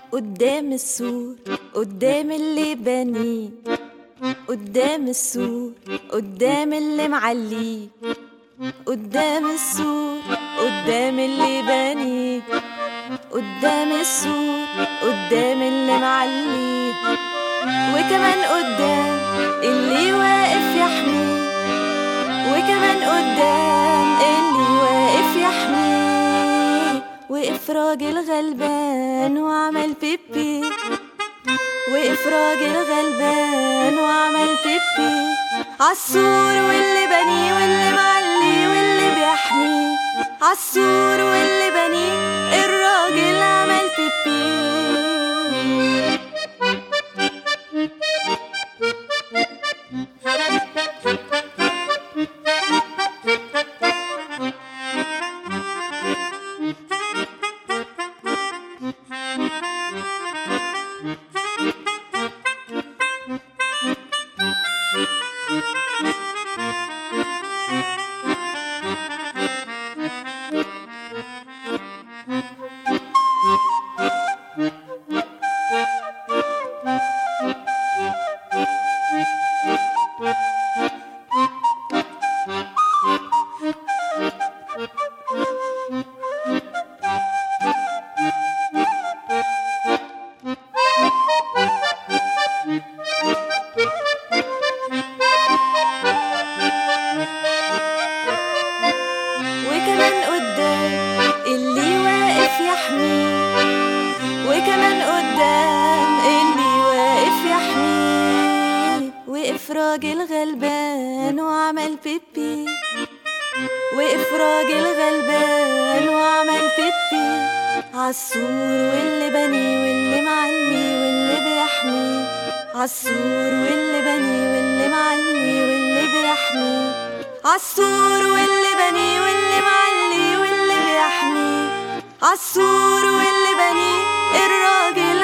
قدام السور قدام اللي بنيه قدام السور قدام اللي معليه قدام السور قدام اللي بنيه قدام السور قدام اللي معليه وكمان قدام اللي واقف يحميه وكمان قدام اللي واقف يحميه وقف راجل غلبان وعمل بيبي وقف راجل غلبان وعمل بيبي عالسور واللي بنيه واللي معليه واللي بيحميه عالسور واللي بنيه الراجل عمل بيبي وكمان قدام اللي واقف يحميه وكمان قدام اللي واقف يحميه وقف راجل غلبان وعمل بيبي وقف راجل غلبان وعمل بيبي عالسور واللي بني واللي معلي واللي بيحمي عالسور واللي بني واللي معلي واللي بيحمي عالسور واللي بني واللي معلي واللي بيحمي عالسور واللي بني الراجل